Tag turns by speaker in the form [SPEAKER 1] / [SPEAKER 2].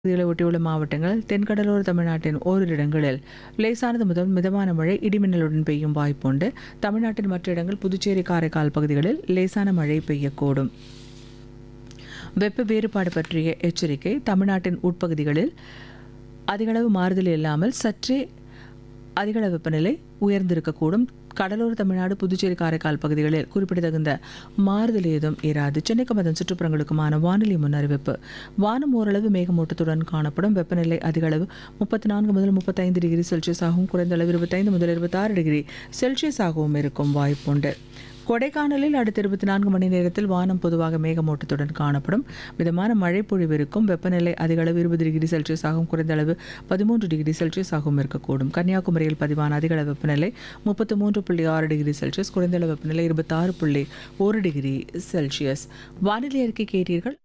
[SPEAKER 1] பகுதிகளை ஒட்டியுள்ள மாவட்டங்கள் தென்கடலோர தமிழ்நாட்டின் ஓரிரு இடங்களில் லேசானது முதல் மிதமான மழை இடிமின்னலுடன் பெய்யும் வாய்ப்புண்டு தமிழ்நாட்டின் மற்ற இடங்கள் புதுச்சேரி காரைக்கால் பகுதிகளில் லேசான மழை பெய்யக்கூடும் வெப்ப வேறுபாடு பற்றிய எச்சரிக்கை தமிழ்நாட்டின் உட்பகுதிகளில் அதிகளவு மாறுதல் இல்லாமல் சற்றே அதிகளவு வெப்பநிலை உயர்ந்திருக்கக்கூடும் கடலோர தமிழ்நாடு புதுச்சேரி காரைக்கால் பகுதிகளில் குறிப்பிடத்தகுந்த மாறுதல் ஏதும் இராது சென்னைக்கும் அதன் சுற்றுப்புறங்களுக்குமான வானிலை முன்னறிவிப்பு வானம் ஓரளவு மேகமூட்டத்துடன் காணப்படும் வெப்பநிலை அதிகளவு முப்பத்தி நான்கு முதல் முப்பத்தைந்து டிகிரி செல்சியஸ் ஆகவும் குறைந்த அளவு இருபத்தைந்து முதல் இருபத்தாறு டிகிரி செல்சியஸ் ஆகவும் இருக்கும் வாய்ப்புண்டு கொடைக்கானலில் அடுத்த இருபத்தி நான்கு மணி நேரத்தில் வானம் பொதுவாக மேகமூட்டத்துடன் காணப்படும் மிதமான மழை பொழிவு இருக்கும் வெப்பநிலை அதிக அளவு இருபது டிகிரி செல்சியஸ் ஆகும் குறைந்த அளவு பதிமூன்று டிகிரி செல்சியஸ் ஆகவும் இருக்கக்கூடும் கன்னியாகுமரியில் பதிவான அதிக அளவு வெப்பநிலை முப்பத்து மூன்று புள்ளி ஆறு டிகிரி செல்சியஸ் குறைந்த அளவு வெப்பநிலை இருபத்தாறு புள்ளி ஒரு டிகிரி செல்சியஸ் வானிலை அறிக்கை கேட்டீர்கள்